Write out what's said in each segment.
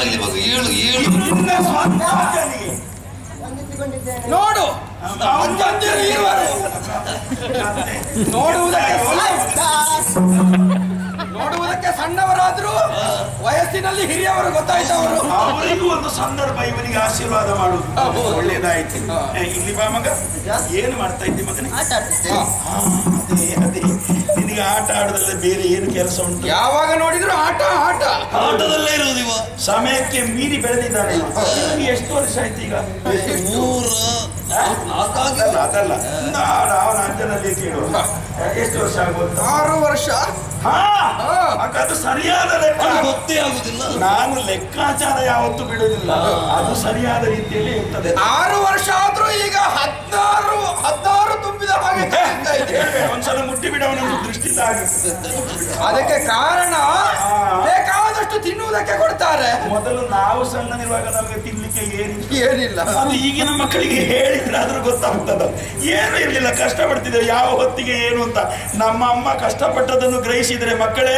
ಒಳ್ಳೇದಾಗ್ಲಿ ಮಗು ಏಳು ಏಳು ನಿನ್ನ ಸ್ವಂತ ಮಗನಿಗೆ. ವಂದಿಸಿಕೊಂಡಿದ್ದೇನೆ ನೋಡು ಅವನು ಬಂದಿರು ಇರುವರು. ನೋಡುವುದಕ್ಕೆ ನೋಡುವುದಕ್ಕೆ ಸಣ್ಣವರಾದ್ರೂ ವಯಸ್ಸಿನಲ್ಲಿ ಹಿರಿಯವರು ಗೊತ್ತಾಯ್ತು ಅವರು ಅವರಿಗೂ ಒಂದು ಸಂದರ್ಭ ಇವನಿಗೆ ಆಶೀರ್ವಾದ ಮಾಡುದು ಹೌದು. ಒಳ್ಳೇದಾಯ್ತು ಹಾ. ಏ, ಇಲ್ಲಿ ಬಾ ಮಗ ಏನು ಮಾಡ್ತಾ ಇದ್ದಿ ಮಗನೇ ಆಟ ಆಡ್ತಿದ್ದೆ ಹಾ, ಅದೇ ಅದೇ ನಿನಗೆ ಆಟ ಆಡೋದ್ರಲ್ಲಿ ಬೇರೆ ಏನು ಕೆಲಸ ಉಂಟು ಯಾವಾಗ ನೋಡಿದ್ರು ಆಟ ಆಟ ಆಟದಲ್ಲೇ ಇರುವುದು ಇವ ಸಮಯಕ್ಕೆ ಮೀರಿ ಬೆಳೆದಿದ್ದಾನೆ ನಿನಗೆ ಎಷ್ಟು ವರ್ಷ ಆಯ್ತು ಈಗ ಮೂರ ನಾಲ್ಕಾಗಿ ಅದಲ್ಲ ಅದಲ್ಲ ನಾ- ಅವನ ಅಜ್ಜನಲ್ಲಿ ಕೇಳು ಎಷ್ಟು ವರ್ಷ ಆಗ್ಬೋದು ಆರು ವರ್ಷ ಹಾ ಹಾ. ಅದು ಸರಿಯಾದ ಲೆಕ್ಕ ಗೊತ್ತೇ ಆಗುದಿಲ್ಲ ನಾನು ಲೆಕ್ಕಾಚಾರ ಯಾವತ್ತೂ ಬಿಡುವುದಿಲ್ಲ ಅದು ಸರಿಯಾದ ರೀತಿಯಲ್ಲಿ ಇರ್ತದೆ ಆರು ವರ್ಷ ಆದ್ರೂ ಈಗ ಹದಿನಾರು ಹದಿನಾರು ತುಂಬಿದ ಹಾಗೆ ಕಾಣ್ತಾ ಇದೆ. ಹೇಳ್ಬೇಡ, ಒಂದ್ಸಲ ಮುಟ್ಟಿ ಬಿಡವನೊಂದು ದೃಷ್ಟಿ ತಾಗಿ ಅದಕ್ಕೆ ಕಾರಣ ಬೇಕಾದಷ್ಟು ತಿನ್ನುವುದಕ್ಕೆ ಕೊಡ್ತಾರೆ ಮೊದಲು ನಾವು ಸಣ್ಣನಿರುವಾಗ ನಮಗೆ ತಿನ್ಲಿಕ್ಕೆ ಏನಿಲ್ಲ ಏನಿಲ್ಲ ಅದು ಈಗಿನ ಮಕ್ಕಳಿಗೆ ಹೇಳಿದ್ರಾದ್ರೂ ಗೊತ್ತಾಗ್ತದ ಏನು ಇರ್ಲಿಲ್ಲ ಕಷ್ಟಪಡ್ತಿದ್ದೇವೆ ಯಾವ ಹೊತ್ತಿಗೆ ಏನು ಅಂತ ನಮ್ಮ ಅಮ್ಮ ಕಷ್ಟಪಟ್ಟದನ್ನು ಗ್ರಹಿಸಿದ್ರೆ ಮಕ್ಕಳೇ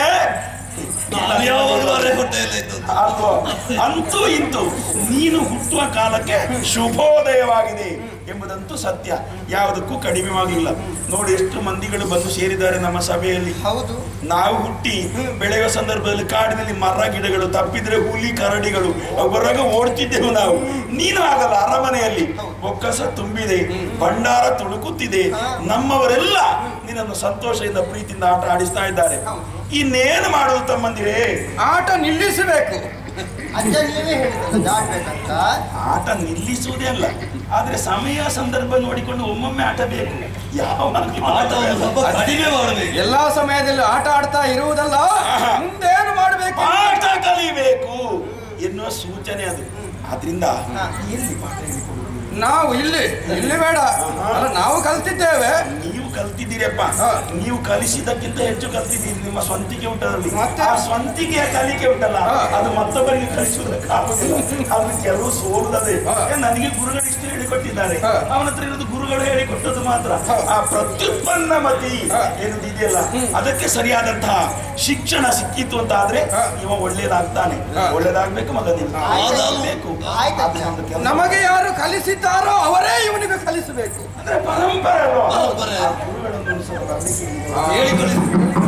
ನಾನು ಯಾವಾಗಲೂ ಅರೆ ಹೊಟ್ಟೆಯಲ್ಲೇ ಇದ್ದದ್ದು ಅಲ್ವೋ ಅಂತೂ ಇಂತೂ ನೀನು ಹುಟ್ಟುವ ಕಾಲಕ್ಕೆ ಶುಭೋದಯವಾಗಿದೆ ಎಂಬುದಂತೂ ಸತ್ಯ ಯಾವುದಕ್ಕೂ ಕಡಿಮೆವಾಗಿಲ್ಲ ನೋಡಿ ಎಷ್ಟು ಮಂದಿಗಳು ಬಂದು ಸೇರಿದ್ದಾರೆ ನಮ್ಮ ಸಭೆಯಲ್ಲಿ ಹೌದು ನಾವು ಹುಟ್ಟಿ ಬೆಳೆಯುವ ಸಂದರ್ಭದಲ್ಲಿ ಕಾಡಿನಲ್ಲಿ ಮರ ಗಿಡಗಳು ತಪ್ಪಿದ್ರೆ ಹುಲಿ ಕರಡಿಗಳು ಹೊರಗೆ ಓಡ್ತಿದ್ದೆವು ನಾವು ನೀನು ಆಗಲ್ಲ ಅರಮನೆಯಲ್ಲಿ ಬೊಕ್ಕಸ ತುಂಬಿದೆ ಭಂಡಾರ ತುಳುಕುತ್ತಿದೆ ನಮ್ಮವರೆಲ್ಲ ನಿನ್ನನ್ನು ಸಂತೋಷದಿಂದ ಪ್ರೀತಿಯಿಂದ ಆಟ ಆಡಿಸ್ತಾ ಇದ್ದಾರೆ ಇನ್ನೇನು ಮಾಡುದು ತಮ್ಮಂದಿರೇ ಆಟ ನಿಲ್ಲಿಸಬೇಕು ಅಜ್ಜ ನೀವೇ ಹೇಳಿದ್ರಲ್ಲ ಆಡ್ಬೇಕಂತ ಆಟ ನಿಲ್ಲಿಸುವುದೇ ಅಲ್ಲ ಆದ್ರೆ ಸಮಯ ಸಂದರ್ಭ ನೋಡಿಕೊಂಡು ಒಮ್ಮೊಮ್ಮೆ ಆಟ ಬೇಕು ಯಾವ ಆಟವನ್ನು ಸ್ವಲ್ಪ ಕಡಿಮೆ ಮಾಡಬೇಕು ಎಲ್ಲಾ ಸಮಯದಲ್ಲಿ ಆಟ ಆಡ್ತಾ ಇರುವುದಲ್ಲ ಮುಂದೇನು ಮಾಡಬೇಕು ಪಾಠ ಕಲಿಬೇಕು ಎನ್ನುವ ಸೂಚನೆ ಅದು ಆದ್ರಿಂದ ಎಲ್ಲಿ ಪಾಠ ಹೇಳಿಕೊಡುವುದು ನಾವು ಇಲ್ಲಿ ಇಲ್ಲಿ ಬೇಡ ಅಲ್ಲ ನಾವು ಕಲ್ತಿದ್ದೇವೆ ನೀವು ಕಲ್ತಿದ್ದೀರಪ್ಪ ಹಾ. ನೀವು ಕಲಿಸಿದ್ದಕ್ಕಿಂತ ಹೆಚ್ಚು ಕಲ್ತಿದ್ದೀರಿ ನಿಮ್ಮ ಸ್ವಂತಿಕೆ ಉಂಟಲ್ಲಿ ಮತ್ತೆ? ಆ ಸ್ವಂತಿಕೆಯ ಕಲಿಕೆ ಉಂಟಲ್ಲ ಹಾ. ಅದು ಮತ್ತೊಬ್ಬರಿಗೆ ಕಲಿಸುವುದಕ್ಕಾಗುದಿಲ್ಲ ಅದು ಕೆಲವು ಸೋಲುತ್ತದೆ ಹಾ. ಏ, ನನಗೆ ಗುರುಗಳು ಇಷ್ಟು ಹೇಳಿಕೊಟ್ಟಿದ್ದಾರೆ ಹಾ. ಅವನ ಹತ್ರ ಇರೋದು ಗುರುಗಳು ಹೇಳಿಕೊಟ್ಟದ್ದು ಮಾತ್ರ ಹಾ. ಆ ಪ್ರತ್ಯುತ್ಪನ್ನ ಮತಿ ಹಾ. ಎನ್ನುವುದಿದೆಯಲ್ಲ ಅದಕ್ಕೆ ಸರಿಯಾದಂತಹ ಶಿಕ್ಷಣ ಸಿಕ್ಕಿತ್ತು ಅಂತ ಆದ್ರೆ ಹಾ. ಇವ ಒಳ್ಳೇದಾಗ್ತಾನೆ ಹಾ. ಒಳ್ಳೇದಾಗ್ಬೇಕು ಮಗನಿಂದ ಆದಾಗಬೇಕು ಆಯ್ತು ಅಜ್ಜ. ಅದನ್ನ ಒಂದು ಕೆಲಸ ನಮಗೆ ಯಾರು ಕಲಿಸಿದ್ದಾರೋ ಅವರೇ ಇವನಿಗೆ ಕಲಿಸಬೇಕು ಅಂದ್ರೆ ಪರಂಪರೆ ಅಲ್ವಾ? ಪರಂಪರೆ. ಆ ಗುರುಗಳೊಂದು ಒಂದು ಸ್ವಲ್ಪ ಬರ್ಲಿಕ್ಕೆ ಹೇಳಿ. ಹೇಳಿ ಕಳಿಸಿ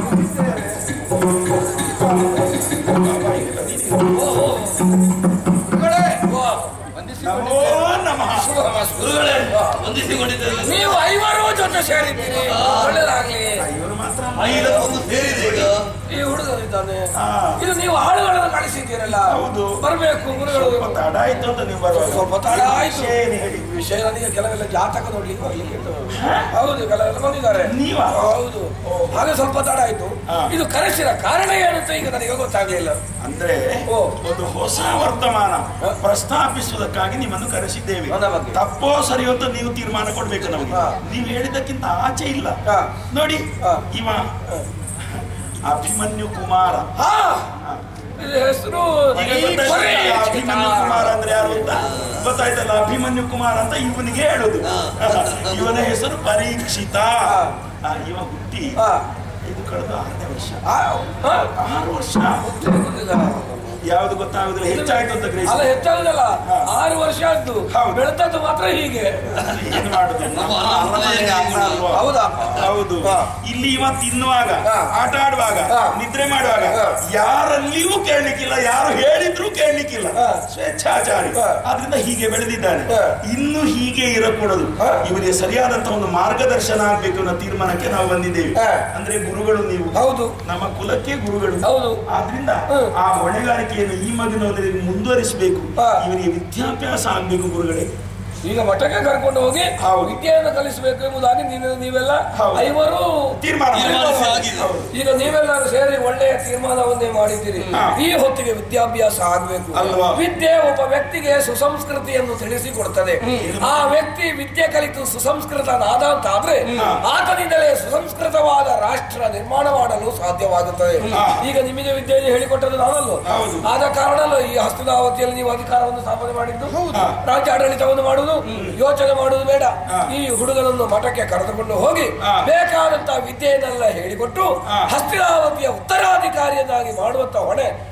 ಗುರುಗಳೇ, ನಮೋ ನಮಃ ಗುರುಗಳೇ ವಂದಿಸಿಕೊಂಡಿದ್ದೇವೆ ನೀವು ಐವರು ಜೊತೆ ಸೇರಿದ್ದೀರಿ ಒಳ್ಳೇದಾಗ್ಲಿ ಇವರು ಮಾತ್ರ ಐದಕ್ಕೊಂದು ಸೇರಿದೆ ಈಗ ಈ ಹುಡುಗರಿದ್ದಾನೆ ಹಾ. ಇದು ನೀವು ಹಾಡುಗಳನ್ನು ಕಳಿಸಿದ್ದೀರಲ್ಲ ಹೌದು. ಬರಬೇಕು ಗುರುಗಳು ಸ್ವಲ್ಪ ತಡ ಆಯ್ತು ಅಂತ ನೀವು ಬರುವಾಗ ಸ್ವಲ್ಪ ತಡ ಆಯ್ತು. ವಿಷಯ ಏನು ಹೇಳಿ ವಿಷಯ ನನಗೆ ಕೆಲವೆಲ್ಲ ಜಾತಕ ನೋಡ್ಲಿಕ್ಕೆ ಬರ್ಲಿಕ್ಕೆ ಉಂಟು. ಹೌದು ಕೆಲವೆಲ್ಲ ಬಂದಿದ್ದಾರೆ ನೀವಾ? ಹೌದು ಹಾಗೆ ಸ್ವಲ್ಪ ತಡ ಆಯ್ತು ಹಾ. ಇದು ಕರೆಸಿದ ಕಾರಣ ಏನಂತ ಈಗ ನನಗೆ ಗೊತ್ತಾಗ್ಲಿಲ್ಲ ಅಂದ್ರೆ ಓ. ಒಂದು ಹೊಸ ವರ್ತಮಾನ ಪ್ರಸ್ತಾಪಿಸುವುದಕ್ಕಾಗಿ ನಿಮ್ಮನ್ನು ಕರೆಸಿದ್ದೇವೆ ನನ್ನ ಬಗ್ಗೆ. ತಪ್ಪೋ ಸರಿಯೋ ಅಂತ ನೀವು ತೀರ್ಮಾನ ಕೊಡ್ಬೇಕು ನಮಗೆ ಹಾ. ನೀವು ಹೇಳಿದ್ದಕ್ಕಿಂತ ಆಚೆ ಇಲ್ಲ ಹಾ. ನೋಡಿ ಹಾ. ಇವ ಅಭಿಮನ್ಯು ಕುಮಾರ ಹಾ ಹಾ. ಇದು ಹೆಸರು ಈಗ ಗೊತ್ತಾಯ್ತಲ್ಲ ಅಭಿಮನ್ಯು ಕುಮಾರ ಅಂದ್ರೆ ಯಾರು ಅಂತ ಗೊತ್ತಾಯ್ತಲ್ಲ ಅಭಿಮನ್ಯು ಕುಮಾರ್ ಅಂತ ಇವನಿಗೆ ಹೇಳುದು ಇವನ ಹೆಸರು ಪರೀಕ್ಷಿತ ಆ, ಇವ ಹುಟ್ಟಿ ಹಾ. ಇದು ಕಳೆದ ಆರನೇ ವರ್ಷ ಹಾ. ಹಾ. ಆರು ವರ್ಷ ಗೊತ್ತಿಲ್ಲ. ಯಾವ್ದು ಗೊತ್ತಾಗುದಿಲ್ಲ ಹೆಚ್ಚಾಯ್ತು ಅಂತ ಅಲ್ಲ ಗ್ರಹಿಸಿ ಹೆಚ್ಚಾಗುದಲ್ಲ ಹಾ. ಆರು ವರ್ಷ ಆದ್ದು ಹೌದು. ಬೆಳೆದದ್ದು ಮಾತ್ರ ಹೀಗೆ ಏನು ಮಾಡುದು ನಮ್ಮ ಅರಮನೆಯ ಅನ್ನ ಅಲ್ವಾ? ಹೌದಾ ಹೌದು ಹಾ. ಇಲ್ಲಿ ಇವ ತಿನ್ನುವಾಗ ಹಾ. ಆಟ ಆಡುವಾಗ ಹಾ. ನಿದ್ರೆ ಮಾಡುವಾಗ ಹಾ. ಯಾರಲ್ಲಿಯೂ ಕೇಳಲಿಕ್ಕಿಲ್ಲ ಯಾರು ಹೇಳಿದ್ರು ಕೇಳಲಿಕ್ಕಿಲ್ಲ ಹಾ. ಸ್ವೇಚ್ಛಾಚಾರಿ ಹಾ. ಆದ್ರಿಂದ ಹೀಗೆ ಬೆಳೆದಿದ್ದಾನೆ ಹಾ. ಇನ್ನು ಹೀಗೆ ಇರಕೂಡದು ಹಾ. ಇವರಿಗೆ ಸರಿಯಾದಂತಹ ಒಂದು ಮಾರ್ಗದರ್ಶನ ಆಗ್ಬೇಕು ಅನ್ನೋ ತೀರ್ಮಾನಕ್ಕೆ ನಾವು ಬಂದಿದ್ದೇವೆ ಹಾ. ಅಂದ್ರೆ ಗುರುಗಳು ನೀವು ಹೌದು ನಮ್ಮ ಕುಲಕ್ಕೆ ಗುರುಗಳು ಹೌದು. ಆದ್ರಿಂದ ಹ್ಮ್. ಆ ಹೊಣೆಗಾರಿಕೆಯನ್ನು ಈ ಮಗನಲ್ಲಿ ಮುಂದುವರಿಸಬೇಕು ಹಾ. ಇವರಿಗೆ ವಿದ್ಯಾಭ್ಯಾಸ ಆಗ್ಬೇಕು ಗುರುಗಳೇ ಈಗ ಮಠಕ್ಕೆ ಕರ್ಕೊಂಡು ಹೋಗಿ ಹೌದು. ವಿದ್ಯೆಯನ್ನು ಕಲಿಸಬೇಕು ಎಂಬುದಾಗಿ ನೀವು ನೀವೆಲ್ಲ ಹೌದು. ಐವರು ತೀರ್ಮಾನ ತೀರ್ಮಾನಿಸಿ ಆಗಿದೆ. ಹೌದು. ಈಗ ನೀವೆಲ್ಲರೂ ಸೇರಿ ಒಳ್ಳೆಯ ತೀರ್ಮಾನವನ್ನೇ ಮಾಡಿದ್ದೀರಿ ಹಾ. ಈ ಹೊತ್ತಿಗೆ ವಿದ್ಯಾಭ್ಯಾಸ ಆಗಬೇಕು ಅಲ್ವಾ? ವಿದ್ಯೆ ಒಬ್ಬ ವ್ಯಕ್ತಿಗೆ ಸುಸಂಸ್ಕೃತಿಯನ್ನು ತಿಳಿಸಿಕೊಡ್ತದೆ ಆ ವ್ಯಕ್ತಿ ವಿದ್ಯೆ ಕಲಿತು ಸುಸಂಸ್ಕೃತನಾದ ಅಂತ ಆದ್ರೆ ಆತನಿಂದಲೇ ಸುಸಂಸ್ಕೃತವಾದ ರಾಷ್ಟ್ರ ನಿರ್ಮಾಣ ಮಾಡಲು ಸಾಧ್ಯವಾಗುತ್ತದೆ ಹಾ. ಈಗ ನಿಮಗೆ ವಿದ್ಯೆಯನ್ನು ಹೇಳಿಕೊಟ್ಟದ್ದು ನಾನಲ್ಲ ಹೌದು. ಆದ ಕಾರಣಲ್ಲ ಈ ಹಸ್ತದಾವತಿಯಲ್ಲಿ ನೀವು ಅಧಿಕಾರವನ್ನು ಸ್ಥಾಪನೆ ಮಾಡಿದ್ದು ಹಾ. ರಾಜ್ಯ ಆಡಳಿತವನ್ನು ಮಾಡುವುದು ಯೋಚನೆ ಮಾಡುವುದು ಬೇಡ ಹಾ. ಈ ಹುಡುಗನನ್ನು ಮಠಕ್ಕೆ ಕರೆದುಕೊಂಡು ಹೋಗಿ ಹಾ. ಬೇಕಾದಂತಹ ವಿದ್ಯೆಯನ್ನೆಲ್ಲ ಹೇಳಿಕೊಟ್ಟು ಹಾ. ಹಸ್ತಿನಾವತಿಯ ಉತ್ತರಾಧಿಕಾರಿಯನ್ನಾಗಿ ಮಾಡುವಂತ ಹೊಣೆ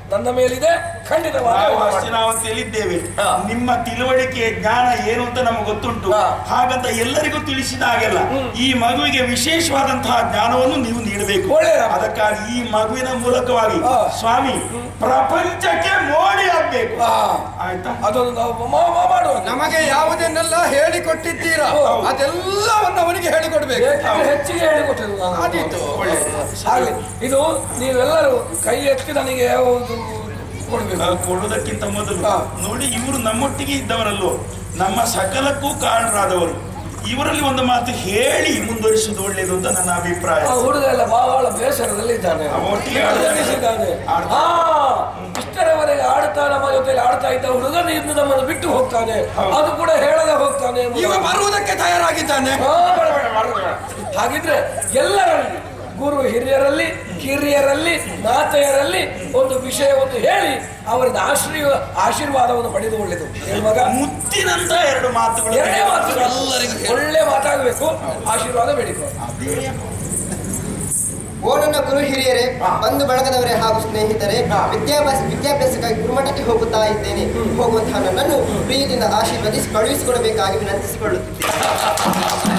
ನನ್ನ ಮೇಲಿದೆ ಖಂಡಿತವಾಗಿ ನಾವು ಅವನು ಮಾಡ್ತಾನೆ. ಹಸ್ತಿನಾವತಿಯಲ್ಲಿದ್ದೇವೆ ಹಾ. ನಿಮ್ಮ ತಿಳುವಳಿಕೆ ಜ್ಞಾನ ಏನು ಅಂತ ನಮಗೆ ಗೊತ್ತುಂಟು ಹಾ. ಹಾಗಂತ ಎಲ್ಲರಿಗೂ ತಿಳಿಸಿದ ಹಾಗೆಲ್ಲ ಈ ಮಗುವಿಗೆ ವಿಶೇಷವಾದಂತಹ ಜ್ಞಾನವನ್ನು ನೀವು ನೀಡಬೇಕು ಒಳ್ಳೆಯದು. ಅದಕ್ಕಾಗಿ ಈ ಮಗುವಿನ ಮೂಲಕವಾಗಿ ಹಾ. ಸ್ವಾಮಿ ಪ್ರಪಂಚಕ್ಕೆ ಮೋಡಿ ಆಗ್ಬೇಕು ಆ, ಆಯ್ತಾ ಅದನ್ನು ನಾವು ಮಾ- ಮಾ- ಮಾಡುವ ನಮಗೆ ಯಾವುದನ್ನೆಲ್ಲ ಹೇಳಿಕೊಟ್ಟಿದ್ದೀರಾ ಹೌದು. ಅದೆಲ್ಲವನ್ನು ಅವನಿಗೆ ಹೇಳಿಕೊಡ್ಬೇಕು ಬೇಕಿದ್ರೆ ಹೆಚ್ಚಿಗೆ ಹೇಳಿಕೊಟ್ಟಿದ್ದು ನಾನು. ಆದೀತು. ಹಾಗೆ ಇದು ನೀವೆಲ್ಲರೂ ಕೈ ಎತ್ತಿ ನನಗೆ ಯಾವುದು ಕೊಡ್ಬೇಕು ಆ, ಕೊಡುವುದಕ್ಕಿಂತ ಮೊದಲು ಹಾ. ನೋಡಿ ಇವರು ನಮ್ಮೊಟ್ಟಿಗೆ ಇದ್ದವರಲ್ಲೋ ನಮ್ಮ ಸಕಲಕ್ಕೂ ಕಾರಣರಾದವರು ಇವರಲ್ಲಿ ಒಂದು ಮಾತು ಹೇಳಿ ಮುಂದುವರಿಸುವುದು ಒಳ್ಳೆಯದು ಅಂತ ನನ್ನ ಅಭಿಪ್ರಾಯ ಆ ಹುಡುಗ ಎಲ್ಲ ಬಹಳ ಬೇಸರದಲ್ಲಿ ಇದ್ದಾನೆ ಅವ ಒಟ್ಟಿಗೆ ಎನಿಸಿದ್ದಾನೆ. ಆಡ್ತಾನೆ. ಆ, ಇಷ್ಟರವರೆಗೆ ಆಡ್ತಾ ನಮ್ಮ ಜೊತೆಲಿ ಆಡ್ತಾ ಇದ್ದ ಹುಡುಗ ಇನ್ನು ನಮ್ಮನ್ನು ಬಿಟ್ಟು ಹೋಗ್ತಾನೆ ಅದು ಕೂಡ ಹೇಳದೆ ಹೋಗ್ತಾನೆ ಎಂಬುದು- ಇವ ಬರುವುದಕ್ಕೆ ತಯಾರಾಗಿದ್ದಾನೆ ಆ, ಬೇಡ, ಬೇಡ, ಬೇಡ, ಬೇಡ. ಹಾಗಿದ್ರೆ ಎಲ್ಲರಲ್ಲಿ ಗುರು ಹಿರಿಯರಲ್ಲಿ ಕಿರಿಯರಲ್ಲಿ ಮಾತೆಯರಲ್ಲಿ ಒಂದು ವಿಷಯವನ್ನು ಹೇಳಿ ಅವರಿಂದ ಆಶ್ರಯ ಆಶೀರ್ವಾದವನ್ನು ಪಡೆದು ಒಳ್ಳೆದು ಮಗ ಮುತ್ತಿನಂತ ಎರಡು ಮಾತುಗಳು ಎರಡೇ ಮಾತು ಎಲ್ಲರಿಗೂ ಹೇಳು. ಒಳ್ಳೆ ಮಾತಾಗಬೇಕು ಆಶೀರ್ವಾದ ಬೇಡಿಕೊ ಓ ನನ್ನ ಗುರು ಹಿರಿಯರೇ ಬಂಧು ಬಳಗದವರೇ ಹಾಗೂ ಸ್ನೇಹಿತರೆ ವಿದ್ಯಾಭ್ಯಾಸ ವಿದ್ಯಾಭ್ಯಾಸಕ್ಕಾಗಿ ಗುರುಮಠಕ್ಕೆ ಹೋಗುತ್ತಾ ಇದ್ದೇನೆ ಹೋಗುವಂತಹ ನನ್ನನ್ನು ಪ್ರೀತಿಯಿಂದ ಆಶೀರ್ವದಿಸಿ ಕಳುಹಿಸಿಕೊಡಬೇಕಾಗಿ ವಿನಂತಿಸಿಕೊಳ್ಳುತ್ತಿದ್ದೇನೆ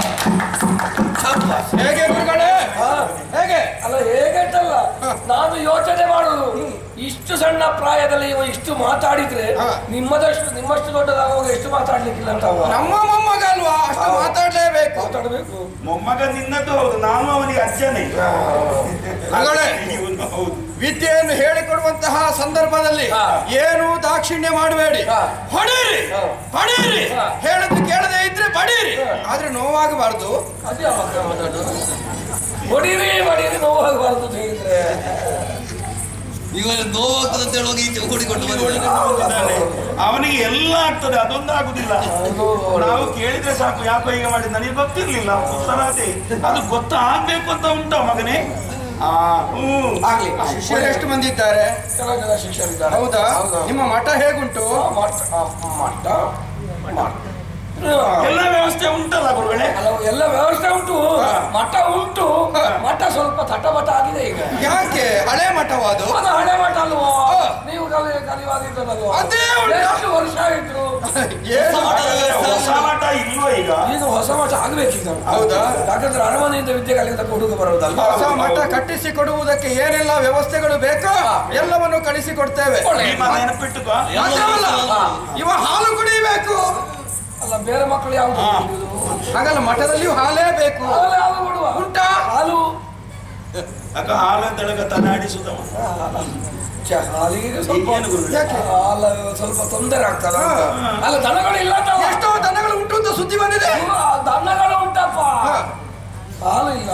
ಹೇಗೆ ಗುರುಗಳೇ ಹಾ. ಹೇಗೆ ಅಲ್ಲ ಹೇಗಂತಲ್ಲ ನಾನು ಯೋಚನೆ ಮಾಡುದು ಇಷ್ಟು ಸಣ್ಣ ಪ್ರಾಯದಲ್ಲಿ ಇವ ಇಷ್ಟು ಮಾತಾಡಿದ್ರೆ ಹಾ. ನಿಮ್ಮದಷ್ಟು ನಿಮ್ಮಷ್ಟು ದೊಡ್ಡದಾಗುವಾಗ ಎಷ್ಟು ಮಾತಾಡ್ಲಿಕ್ಕಿಲ್ಲ ಅಂತ ಅವ ನಮ್ಮ ಮೊಮ್ಮಗ ಅಲ್ವಾ ಅಷ್ಟು ಮಾತಾಡ್ಲೇಬೇಕು ಮಾತಾಡಬೇಕು ಮೊಮ್ಮಗ ನಿನ್ನದ್ದು ಹೌದು ನಾನು ಅವನಿಗೆ ಅಜ್ಜನೇ ಮಗಳೇ. ಇವನು ಹೌದು ವಿದ್ಯೆಯನ್ನು ಹೇಳಿಕೊಡುವಂತಹ ಸಂದರ್ಭದಲ್ಲಿ ಹಾ. ಏನು ದಾಕ್ಷಿಣ್ಯ ಮಾಡಬೇಡಿ ಹಾ. ಹೊಡೀರಿ ಹಾ. ಹೊಡೀರಿ ಹಾ. ಹೇಳದ್ದು ಕೇಳದೆ ಇದ್ರೆ ಬಡೀರಿ ಹಾ. ಆದ್ರೆ ನೋವಾಗಬಾರ್ದು ಅದೇ ಅವಾಗ ಮಾತಾಡೋದು ಹೊಡೀರಿ ಹೊಡೀರಿ ನೋವಾಗಬಾರ್ದು ಅಂತ ಹೇಳಿದ್ರೆ ಈಗ ನೋವಾಗ್ತದೆ ಅಂತ ಹೇಳುವಾಗ ಈಚೆ ಓಡಿಕೊಂಡು ಬಂದಿದ್ದಾನೆ. ಬಂದಿದ್ದಾನೆ. ಅವನಿಗೆ ಎಲ್ಲ ಆಗ್ತದೆ ಅದೊಂದು ಆಗುದಿಲ್ಲ ನಾವು ಕೇಳಿದ್ರೆ ಸಾಕು ಯಾಕೋ ಈಗ ಮಾಡಿದ ನನಗೆ ಗೊತ್ತಿರ್ಲಿಲ್ಲ ಉತ್ತರ ಅದೇ ಅದು ಗೊತ್ತಾಗ್ಬೇಕು ಅಂತ ಉಂಟ ಮಗನೇ ಆ ಹ್ಮ್ ಆಗ್ಲಿ ಶಿಷ್ಯರು ಎಷ್ಟು ಮಂದಿ ಇದ್ದಾರೆ ಕೆಲವು ಜನ ಶಿಕ್ಷರಿದ್ದಾರೆ ಹೌದಾ ಹೌದು. ನಿಮ್ಮ ಮಠ ಹೇಗುಂಟು ಆ, ಮಠ ಆ, ಮಠ ಮಠ. ಎಲ್ಲ ವ್ಯವಸ್ಥೆ ಉಂಟಲ್ಲ ಗುರುಗಳೇ ಅಲ್ಲ, ಎಲ್ಲ ವ್ಯವಸ್ಥೆ ಉಂಟು ಮಠ ಉಂಟು ಮಠ ಸ್ವಲ್ಪ ತಟಮಟ ಆಗಿದೆ ಈಗ ಯಾಕೆ ಹಳೆ ಮಠವಾದು ಅದು ಹಳೆ ಮಠ ಅಲ್ವೋ ನೀವು ಕಲಿ ಕಲಿಯುವಾಗಿದ್ದದಲ್ವೋ ಅದೇ ಉಂಟು. ಎಷ್ಟು ವರ್ಷ ಆಯ್ತು ಏನು ಹಾಗಾದ್ರೆ ಹೊಸ ಮಠ ಇಲ್ವೋ ಈಗ ಈಗ ಹೊಸ ಮಠ ಆಗ್ಬೇಕೀಗ ಹೌದಾ? ಯಾಕಂದ್ರೆ ಅರಮನೆಯಿಂದ ವಿದ್ಯೆ ಕಲಿತ ಹುಡುಗ ಬರೋದಲ್ವಾ ಹೊಸ ಮಠ ಕಟ್ಟಿಸಿಕೊಡುವುದಕ್ಕೆ ಏನೆಲ್ಲ ವ್ಯವಸ್ಥೆಗಳು ಬೇಕೋ ಎಲ್ಲವನ್ನು ಕಳಿಸಿಕೊಡ್ತೇವೆ ಒಳ್ಳೆ ಈ ಮಾತು ನೆನಪಿಟ್ಟುಕೋ ಮಾತ್ರವಲ್ಲ, ಇವ ಹಾಲು ಕುಡಿಬೇಕು ಅಲ್ಲ ಬೇರೆ ಮಕ್ಕಳು ಯಾವ್ದು ಹಾ. ಹಾಗಲ್ಲ ಮಠದಲ್ಲಿಯೂ ಹಾಲೇ ಬೇಕು ಹಾಲು ಯಾವ್ದು ಕೊಡುವ ಉಂಟಾ ಹಾಲು ಅಕ್ಕ ಹಾಲು ಅಂತ ಹೇಳಕ ತನಾಡಿಸುತ್ತವ ಛೆ, ಹಾಲಿಗೆ ಸ್ವಲ್ಪ ಏನು ಗುರು? ಯಾಕೆ? ಹಾಲು ಸ್ವಲ್ಪ ತೊಂದರೆ ಆಗ್ತದ ಅಂತ. ಅಲ್ಲ ದನಗಳು ಇಲ್ಲ ಅಂತ ಅಲ್ಲ. ಎಷ್ಟೋ ದನಗಳು ಉಂಟು ಅಂತ ಸುದ್ದಿ ಬಂದಿದೆ ಇವು, ಆ ದನಗಳು ಉಂಟಪ್ಪ ಹಾ. ಹಾಲು ಇಲ್ಲ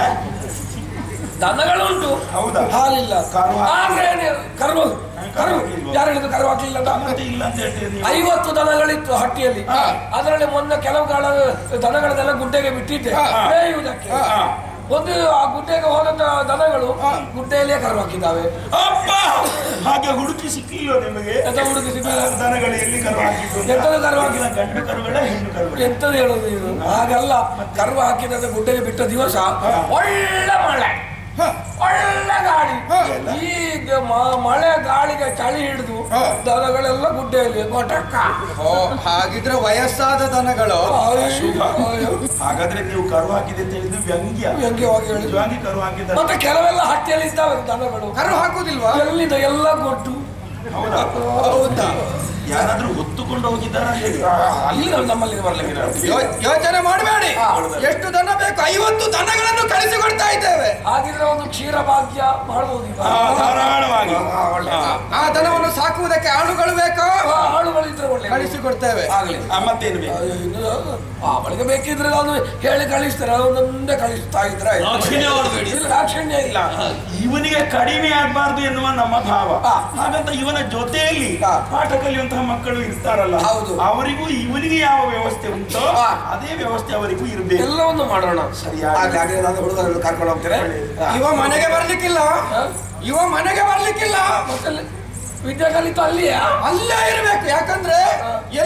ದನಗಳು ಉಂಟು ಹೌದಾ? ಹಾಲಿಲ್ಲ ಕರು ಹಾಕಿ- ಆದ್ರೆ ಏನು? ಕರು ಕರು ಯಾರು ಹೇಳಿದ್ರು ಕರು ಹಾಕ್ಲಿಲ್ಲ ಅಂತ ಮತ್ತೆ ಇಲ್ಲ ಅಂತ ಹೇಳ್ತೀರಿ ನೀವು ಐವತ್ತು ದನಗಳಿತ್ತು ಹಟ್ಟಿಯಲ್ಲಿ ಹಾ. ಅದರಲ್ಲಿ ಮೊನ್ನೆ ಕೆಲವು ಕಾಲ ದನಗಳನ್ನೆಲ್ಲ ಗುಡ್ಡೆಗೆ ಬಿಟ್ಟಿದ್ದೆ ಹಾ. ಮೇಯುವುದಕ್ಕೆ ಹಾ. ಒಂದು ಆ ಗುಡ್ಡೆಗೆ ಹೋದಂತ ದನಗಳು ಗುಡ್ಡೆಯಲ್ಲೇ ಕರು ಹಾಕಿದ್ದಾವೆ ಅಪ್ಪ ಹಾಗೆ ಹುಡುಕಿ ಸಿಕ್ಕಿಲ್ಲೋ ನಿಮಗೆ ಎಂತ ಹುಡುಕಿ ಸಿಕ್ಕಿಲ್ಲ? ದನಗಳು ಎಲ್ಲಿ ಕರು ಹಾಕಿದ್ದು ಅಂತ? ಎಂತದು ಕರು ಹಾಕಿದ್ದು? ಈಗಿನ ಗಂಡು ಕರುಗಳ ಹೆಣ್ಣು ಕರುಗಳ ಎಂತದು ಹೇಳೋದು ಇದು ಹಾಗಲ್ಲ ಕರು ಹಾಕಿದ ಗುಡ್ಡೆಗೆ ಬಿಟ್ಟ ದಿವಸ ಒಳ್ಳೆ ಮಳೆ ಹ. ಒಳ್ಳೆ ಗಾಳಿ ಹ. ಈಗ ಮ- ಮಳೆ ಗಾಳಿಗೆ ಚಳಿ ಹಿಡಿದು ಹ. ದನಗಳೆಲ್ಲ ಗುಡ್ಡೆಯಲ್ಲಿ ಗೊಟಕ್ಕ ಓ ಹಾಗಿದ್ರೆ ವಯಸ್ಸಾದ ದನಗಳು ಅಯ್ಯೋ. ಹಾಗಾದ್ರೆ ನೀವು ಕರು ಹಾಕಿದೆ ಅಂತ ಹೇಳಿದ್ದು ವ್ಯಂಗ್ಯ ವ್ಯಂಗ್ಯವಾಗಿ ಹೇಳಿದ್ರು ನಿಜವಾಗಿ ಕರು ಹಾಕಿದ್ದಾರೆ ಮತ್ತೆ ಕೆಲವೆಲ್ಲ ಹಟ್ಟಿಯಲ್ಲಿ ಇದ್ದಾವೆ ದನಗಳು ಕರು ಹಾಕುದಿಲ್ವಾ ಎಲ್ಲಿಂದ ಎಲ್ಲ ಕೊಟ್ಟು ಹೌದಾ ಹೌದಾ ಯಾರಾದ್ರೂ ಹೊತ್ತುಕೊಂಡು ಹೋಗಿದ್ದಾರಾ ಹೇಗೆ ಅಲ್ಲಿ ನಾವು ನಮ್ಮಲ್ಲಿ ಬರ್ಲಿಕ್ಕೆ ಯೋ- ಯೋಚನೆ ಮಾಡಬೇಡಿ ಹಾ. ಎಷ್ಟು ದನ ಬೇಕು ಐವತ್ತು ದನಗಳನ್ನು ಕಳಿಸಿಕೊಡ್ತಾ ಇದ್ದೇವೆ ಹಾಗಿದ್ರೆ ಒಂದು ಕ್ಷೀರ ಭಾಗ್ಯ ಮಾಡ್ಬೋದು ಈಗ ಆ, ಧಾರಾಳವಾಗಿ ಆ ದನವನ್ನು ಸಾಕುವುದಕ್ಕೆ ಆಳುಗಳು ಬೇಕೋ ಆ, ಆಳುಗಳಿದ್ರೆ ಒಳ್ಳೆ ಕಳಿಸಿಕೊಡ್ತೇವೆ ಆಗ್ಲಿ ಆ, ಮತ್ತೇನು ಬೇಕು ಅವಳಿಗೆ ಬೇಕಿದ್ರೆ ನಾನು ಹೇಳಿ ಕಳಿಸ್ತಾರೆ ಒಂದೊಂದೇ ಕಳಿಸ್ತಾ ಇದ್ರೆ ಆಯ್ತು. ದಾಕ್ಷಿಣ್ಯ ಮಾಡಬೇಡಿ ಇಲ್ಲ ದಾಕ್ಷಿಣ್ಯ ಇಲ್ಲ ಇವನಿಗೆ ಕಡಿಮೆ ಆಗ್ಬಾರ್ದು ಎನ್ನುವ ನಮ್ಮ ಭಾವ ಹಾ. ಹಾಗಂತ ಇವನ ಜೊತೆಯಲ್ಲಿ ಹಾ. ಪಾಠ ಕಲಿಯುವಂತಹ ಮಕ್ಕಳು ಇರ್ತಾರಲ್ಲ ಹೌದು. ಅವರಿಗೂ ಇವನಿಗೆ ಯಾವ ವ್ಯವಸ್ಥೆ ಉಂಟೋ ಹಾ. ಅದೇ ವ್ಯವಸ್ಥೆ ಅವರಿಗೂ ಇರಬೇಕು ಎಲ್ಲವನ್ನು ಮಾಡೋಣ ಸರಿಯಾಗಿ. ಆಗ್ಲಿ, ಆಗ್ಲಿ, ನಾನು ಹುಡುಗರನ್ನು ಕರ್ಕೊಂಡು ಹೋಗ್ತೇನೆ ಹಾ. ಇವ ಮನೆಗೆ ಬರ್ಲಿಕ್ಕಿಲ್ಲ ಹಾ? ಇವ ಮನೆಗೆ ಬರ್ಲಿಕ್ಕಿಲ್ಲ ಮತ್ತೆ ಅಲ್ಲಿ ವಿದ್ಯೆ ಕಲಿತು ಅಲ್ಲಿಯಾ ಅಲ್ಲೇ ಇರಬೇಕು ಯಾಕಂದ್ರೆ ಎಲ್ಲಿ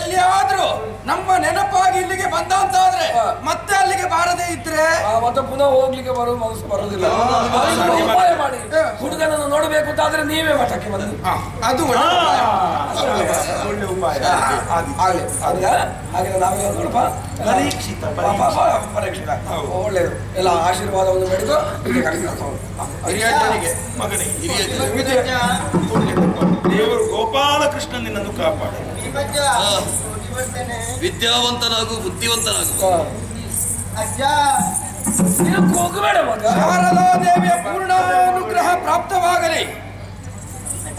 ಎಲ್ಲಿಯಾದ್ರೂ ನಮ್ಮ ನೆನಪಾಗಿ ಇಲ್ಲಿಗೆ ಬಂದ ಅಂತಾದ್ರೆ ಹಾ. ಮತ್ತೆ ಅಲ್ಲಿಗೆ ಬಾರದೇ ಇದ್ರೆ ಆ, ಮತ್ತೆ ಪುನಃ ಹೋಗ್ಲಿಕ್ಕೆ ಬರೋ ಮನಸ್ಸು ಬರುದಿಲ್ಲ ಅದಕ್ಕೆ ಉಪಾಯ ಮಾಡಿ ಹುಡುಗನನ್ನು ನೋಡಬೇಕು ಅಂತಾದ್ರೆ ನೀವೇ ಮಠಕ್ಕೆ ಬಂದು ಹಾ, ಅದು ಒಳ್ಳೆ ಉಪಾಯ. ಒಳ್ಳೆ ಉಪಾಯ ಆಗ್ಲಿ ಹೌದಾ ಹಾಗೆ ನಾವೆಲ್ಲ ನೋಡಪ್ಪ ಪರೀಕ್ಷಿತ, ಪಾ- ಪಾ- ಪಾ- ಪರೀಕ್ಷಿತ ಒಳ್ಳೇದು ಎಲ್ಲ ಆಶೀರ್ವಾದವನ್ನು ಬೆಳೆದು ಇಲ್ಲಿ ಕಳಿಸ್ತಾರೆ. ಹಿರಿಯಣ್ಣನಿಗೆ ಮಗನೇ ಅಜ್ಜ, ದೇವರು ಗೋಪಾಲಕೃಷ್ಣ ನಿನ್ನನ್ನು ಕಾಪಾಡ ಭೀಮಜ್ಜ, ಹೋಗಿ ಬರ್ತೇನೆ. ವಿದ್ಯಾವಂತನಾಗು ಬುದ್ಧಿವಂತನಾಗು ಹಾ. ಅಜ್ಜ ನೀನು ಹೋಗಬೇಡ ಮಗ ಶಾರದಾ ದೇವಿಯ ಪೂರ್ಣ ಅನುಗ್ರಹ ಪ್ರಾಪ್ತವಾಗಲಿ ಅಜ್ಜ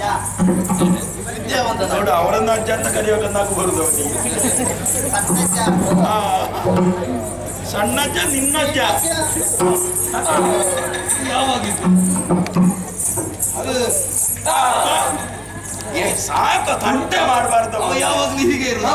ನೋಡು ಅವರನ್ನ ಅಜ್ಜ ಅಂತ ಕರೆಯೋಕನ್ನಾಗು ಬರುದು ಅವನಿಗೆ ಸಣ್ಣಜ್ಜ ಆ, ಸಣ್ಣಜ್ಜ ನಿನ್ನಜ್ಜ ಯಾವಾಗಿದ್ದು ಅದು ಏ ಸಾಕು ತಂಟೆ ಮಾಡಬಾರ್ದು ಅವ ಯಾವಾಗ್ಲೂ ಹೀಗೆ ಇರುದು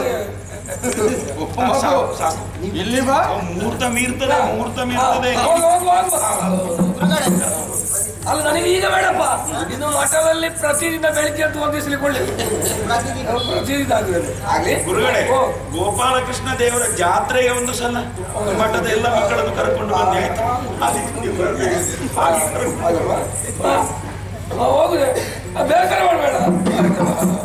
ಸಾಕು ಸಾಕು ಇಲ್ಲಿ ಬಾ ಅವ ಮುಹೂರ್ತ ಮೀರ್ತದೆ ಮುಹೂರ್ತ ಮೀರ್ತದೆ ಹೋಗು, ಹೋಗು, ಹೋಗು. ಅಲ್ಲ ನನಗೆ ಈಗ ಬೇಡಪ್ಪ ಇನ್ನು ಮಠದಲ್ಲಿ ಪ್ರತಿದಿನ ಬೆಳಿಗ್ಗೆ ಅಂತ ಒಂದಿಸ್ಲಿಕ್ಕೆ ಒಳ್ಳೇದು ಪ್ರತಿದಿನ ಪ್ರತಿದಿನ ಆಗುತ್ತದೆ ಆಗ್ಲಿ ಗುರುಗಳೇ ಓ. ಗೋಪಾಲಕೃಷ್ಣ ದೇವರ ಜಾತ್ರೆಗೆ ಒಂದು ಸಲ ಮಠದ ಎಲ್ಲ ಮಕ್ಕಳನ್ನು ಕರ್ಕೊಂಡು ಬಂದೆ ಆಯ್ತು ಅದಕ್ಕೆ ನೀವು ಬರ್ಬೇಕು. ಹಾಗೆ ಕರ್ಕೊಂಡು ಅಲ್ವಾ? ಹಾ. ಹಾ, ಹೋಗುದೆ ಆ, ಬೇಸರ ಮಾಡಬೇಡ